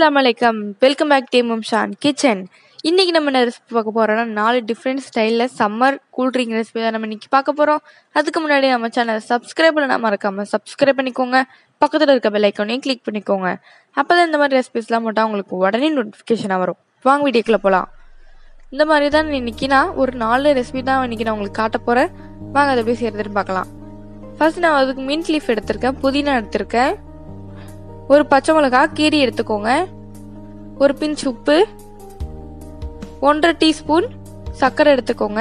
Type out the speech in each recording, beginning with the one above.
அஸ்லாம் வலைக்கம் welcome back team Shan kitchen இன்னைக்கு நம்ம என்ன ரெசிபி பார்க்க போறோம்னா நாலு டிஃப்ரெண்ட் ஸ்டைலில் சம்மர் கூல்ட்ரிங்க் ரெசிபி தான் நம்ம இன்னைக்கு பார்க்க போறோம் அதுக்கு முன்னாடி நம்ம சேனல் சப்ஸ்கிரைப் பண்ண மறக்காம சப்ஸ்கிரைப் பண்ணிக்கோங்க பக்கத்தில் இருக்க பெல் ஐக்கானையும் கிளிக் பண்ணிக்கோங்க அப்பதான் இந்த மாதிரி ரெசிபிஸ்லாம் போட்டால் உங்களுக்கு உடனே நோட்டிஃபிகேஷனாக வரும் வாங்க வீடியோக்குள்ள போகலாம் இந்த மாதிரி தான் இன்னைக்கு நான் ஒரு நாலு ரெசிபி தான் இன்னைக்கு நான் உங்களுக்கு காட்ட போறேன் வாங்க அதை போய் செய்யறதுன்னு பார்க்கலாம் ஃபர்ஸ்ட் நான் அதுக்கு மின்ட் லீஃப் எடுத்திருக்கேன் புதினா எடுத்திருக்கேன் ஒரு பச்சை மிளகா கீரி எடுத்துக்கோங்க ஒரு பிஞ்ச் உப்பு ஒன்றரை டீஸ்பூன் சர்க்கரை எடுத்துக்கோங்க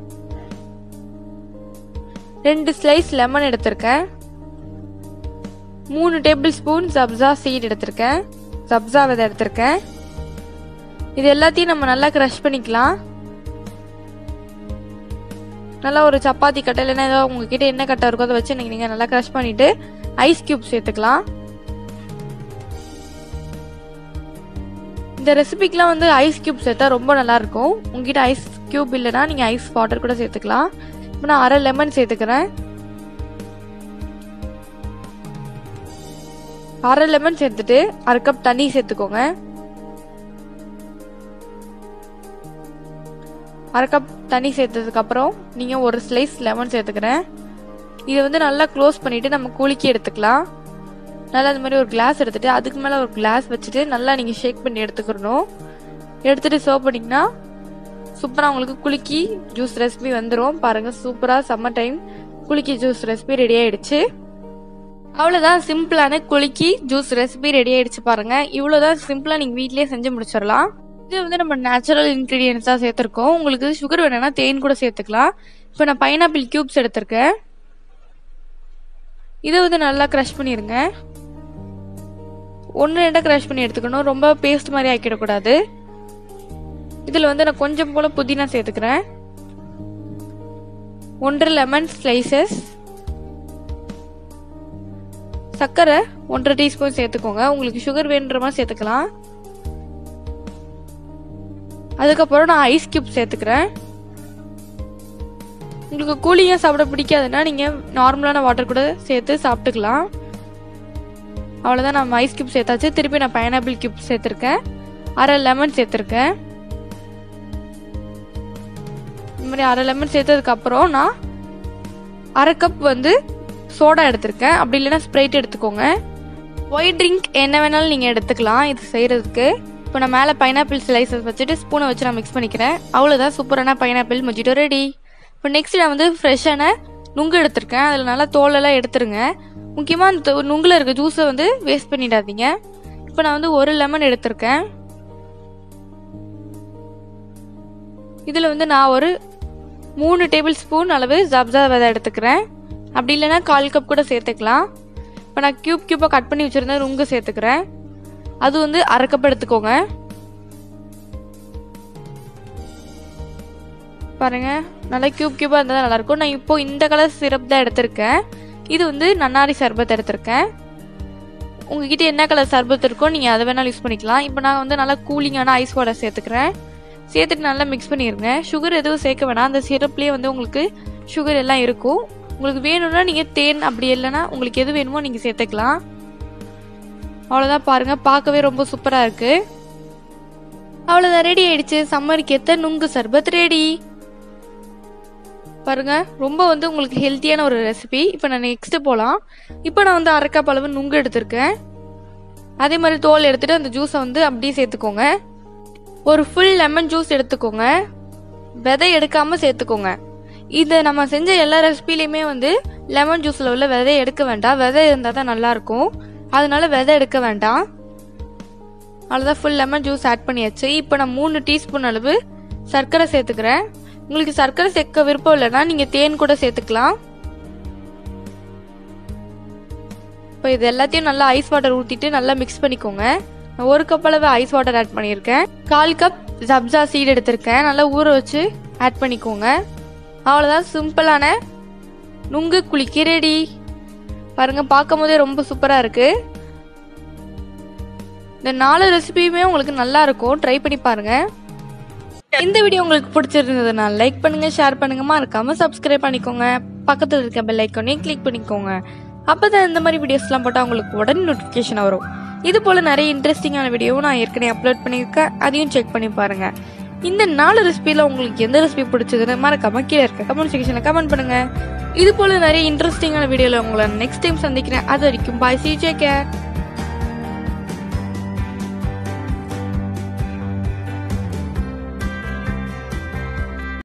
ரெண்டு ஸ்லைஸ் லெமன் எடுத்திருக்கேன் மூணு டேபிள் ஸ்பூன் சப்ஜா சீட் எடுத்திருக்கேன் சப்ஜா விதை எடுத்திருக்கேன் இது எல்லாத்தையும் நம்ம நல்லா க்ரஷ் பண்ணிக்கலாம் நல்லா ஒரு சப்பாத்தி கட்டை இல்லைன்னா ஏதோ உங்ககிட்ட என்ன கட்டை இருக்கோ அதை வச்சு நீங்கள் நல்லா க்ரஷ் பண்ணிட்டு ஐஸ் கியூப் சேர்த்துக்கலாம் இந்த ரெசிபிக்கெலாம் வந்து ஐஸ் கியூப் சேர்த்தா ரொம்ப நல்லா இருக்கும் உங்ககிட்ட ஐஸ் கியூப் இல்லைன்னா நீங்கள் ஐஸ் வாட்டர் கூட சேர்த்துக்கலாம் இப்போ நான் அரை லெமன் சேர்த்துக்கிறேன் அரை லெமன் சேர்த்துட்டு அரை கப் தண்ணி சேர்த்துக்கோங்க அரை கப் தண்ணி சேர்த்ததுக்கு அப்புறம் நீங்கள் ஒரு ஸ்லைஸ் லெமன் சேர்த்துக்கிறேன் இதை வந்து நல்லா க்ளோஸ் பண்ணிட்டு நம்ம குலுக்கி எடுத்துக்கலாம் நல்லா இந்த மாதிரி ஒரு கிளாஸ் எடுத்துட்டு அதுக்கு மேலே ஒரு கிளாஸ் வச்சுட்டு நல்லா நீங்கள் ஷேக் பண்ணி எடுத்துக்கிறணும் எடுத்துட்டு சர்வ் பண்ணிங்கன்னா சூப்பராக உங்களுக்கு குலுக்கி ஜூஸ் ரெசிபி வந்துடும் பாருங்கள் சூப்பராக summer time kulukki juice recipe ready ஆயிடுச்சு அவ்வளோதான் சிம்பிளான குலுக்கி ஜூஸ் ரெசிபி ரெடி ஆயிடுச்சு பாருங்க இவ்வளோதான் சிம்பிளாக நீங்கள் வீட்லேயே செஞ்சு முடிச்சிடலாம் இது வந்து நம்ம நேச்சுரல் இன்க்ரீடியன்ஸாக சேர்த்துருக்கோம் உங்களுக்கு சுகர் வேணும்னா தேன் கூட சேர்த்துக்கலாம் இப்போ நான் பைனாப்பிள் கியூப்ஸ் எடுத்திருக்கேன் இதை வந்து நல்லா க்ரஷ் பண்ணிடுங்க ஒன்று ரெண்டாக க்ரஷ் பண்ணி எடுத்துக்கணும் ரொம்ப பேஸ்ட் மாதிரி ஆக்கிடக்கூடாது இதில் வந்து நான் கொஞ்சம் போல் புதினா சேர்த்துக்கிறேன் ஒன்றரை லெமன் ஸ்லைசஸ் சர்க்கரை ஒன்றரை டீஸ்பூன் சேர்த்துக்கோங்க உங்களுக்கு சுகர் வேணுன்ற மாதிரி சேர்த்துக்கலாம் அதுக்கப்புறம் நான் ஐஸ் கியூப் சேர்த்துக்கிறேன் உங்களுக்கு கூலிங்காக சாப்பிட பிடிக்காதுன்னா நீங்கள் நார்மலான வாட்டர் கூட சேர்த்து சாப்பிட்டுக்கலாம் அவ்வளோதான் நம்ம ஐஸ் கியூப் சேர்த்தாச்சு திருப்பி நான் பைனாப்பிள் கியூப் சேர்த்துருக்கேன் அரை லெமன் சேர்த்துருக்கேன் இந்த மாதிரி அரை லெமன் சேர்த்ததுக்கப்புறம் நான் அரை கப் வந்து சோடா எடுத்திருக்கேன் அப்படி இல்லைன்னா ஸ்ப்ரைட் எடுத்துக்கோங்க ஒயிட் ட்ரிங்க் என்ன வேணாலும் நீங்கள் எடுத்துக்கலாம் இது செய்கிறதுக்கு இப்போ நான் மேலே பைனாப்பிள் ஸ்லைசஸ் வச்சுட்டு ஸ்பூனை வச்சு நான் மிக்ஸ் பண்ணிக்கிறேன் அவ்வளோதான் சூப்பரான பைனாப்பிள் மொஜிட்டோ ரெடி இப்போ நெக்ஸ்ட் நான் வந்து ஃப்ரெஷ்ஷான நுங்கு எடுத்திருக்கேன் அதில் நல்லா தோலெல்லாம் எடுத்துருங்க முக்கியமாக அந்த நுங்கில் இருக்க ஜூஸை வந்து வேஸ்ட் பண்ணிடாதீங்க இப்போ நான் வந்து ஒரு லெமன் எடுத்திருக்கேன் இதில் வந்து நான் ஒரு மூணு டேபிள் ஸ்பூன் அளவு ஜப்ஜா விதை எடுத்துக்கிறேன் அப்படி இல்லைன்னா கால் கப் கூட சேர்த்துக்கலாம் இப்போ நான் க்யூப் க்யூப்பாக கட் பண்ணி வச்சுருந்தேன் நுங்கு சேர்த்துக்கிறேன் அது வந்து அரை கப் எடுத்துக்கோங்க பாருங்க நல்லா கியூப் கியூபாக இருந்தால் தான் நல்லாயிருக்கும் நான் இப்போ இந்த கலர் சிரப் தான் எடுத்திருக்கேன் இது வந்து நன்னாரி சர்பத் எடுத்திருக்கேன் உங்ககிட்ட என்ன கலர் சர்பத் இருக்கோ நீங்கள் அதை வேணாலும் யூஸ் பண்ணிக்கலாம் இப்போ நான் வந்து நல்லா கூலிங்கான ஐஸ் வாட்டர் சேர்த்துக்கிறேன் சேர்த்துட்டு நல்லா மிக்ஸ் பண்ணிடுங்க சுகர் எதுவும் சேர்க்க வேணாம் அந்த சிரப்லேயே வந்து உங்களுக்கு சுகர் எல்லாம் இருக்கும் உங்களுக்கு வேணும்னா நீங்கள் தேன் அப்படி இல்லைன்னா உங்களுக்கு எது வேணுமோ நீங்கள் சேர்த்துக்கலாம் அவ்வளோதான் பாருங்கள் பார்க்கவே ரொம்ப சூப்பராக இருக்குது அவ்வளோதான் ரெடி ஆயிடுச்சு சம்மருக்கு எத்த நுங்கு சர்பத் ரெடி பாருங்க ரொம்ப வந்து உங்களுக்கு ஹெல்த்தியான ஒரு ரெசிபி இப்போ நான் நெக்ஸ்ட் போகலாம் இப்போ நான் வந்து அரை கப் அளவு நுங்கு எடுத்திருக்கேன் அதே மாதிரி தோல் எடுத்துட்டு அந்த ஜூஸை வந்து அப்படியே சேர்த்துக்கோங்க ஒரு ஃபுல் லெமன் ஜூஸ் எடுத்துக்கோங்க விதை எடுக்காம சேர்த்துக்கோங்க இதை நம்ம செஞ்ச எல்லா ரெசிபிலையுமே வந்து லெமன் ஜூஸில் உள்ள விதை எடுக்க வேண்டாம் விதை இருந்தால் தான் நல்லாயிருக்கும் அதனால விதை எடுக்க வேண்டாம் அவ்வளோதான் ஃபுல் லெமன் ஜூஸ் ஆட் பண்ணியாச்சு இப்போ நான் மூணு டீஸ்பூன் அளவு சர்க்கரை சேர்த்துக்கிறேன் உங்களுக்கு சர்க்கரை சேர்க்க விருப்பம் இல்லைன்னா நீங்கள் தேன் கூட சேர்த்துக்கலாம் இப்போ இது எல்லாத்தையும் நல்லா ஐஸ் வாட்டர் ஊற்றிட்டு நல்லா மிக்ஸ் பண்ணிக்கோங்க நான் ஒரு கப் அளவு ஐஸ் வாட்டர் ஆட் பண்ணியிருக்கேன் கால் கப் ஜப்ஜா சீட் எடுத்திருக்கேன் நல்லா ஊற வச்சு ஆட் பண்ணிக்கோங்க அவ்வளோதான் சிம்பிளான நுங்கு குளிக்க ரெடி பாருங்க பார்க்கும் போதே ரொம்ப சூப்பராக இருக்கு இந்த நாலு ரெசிபியுமே உங்களுக்கு நல்லா இருக்கும் ட்ரை பண்ணி பாருங்க இந்த வீடியோ உங்களுக்கு பிடிச்சிருந்ததுன்னா லைக் பண்ணுங்க ஷேர் பண்ணுங்க மறக்காம சப்ஸ்கிரைப் பண்ணிக்கோங்க பக்கத்தில் இருக்க பெல் ஐக்கானே கிளிக் பண்ணிக்கோங்க அப்பதான் இந்த மாதிரி வீடியோஸ்லாம் போட்டால் உங்களுக்கு உடனே நோட்டிஃபிகேஷன் வரும் இது போல் நிறைய இன்ட்ரெஸ்டிங்கான வீடியோவும் நான் ஏற்கனவே அப்லோட் பண்ணியிருக்கேன் அதையும் செக் பண்ணி பாருங்க இந்த நாலு ரெசிபியில் உங்களுக்கு எந்த ரெசிபி பிடிச்சதுன்னு மறக்காம கீழே இருக்க கமெண்ட் செக்ஷனில் கமெண்ட் பண்ணுங்க இது போல நிறைய இன்ட்ரெஸ்டிங்கான வீடியோவில் உங்களை நெக்ஸ்ட் டைம் சந்திக்கிறேன் அது வரைக்கும் பாய் சி கேர்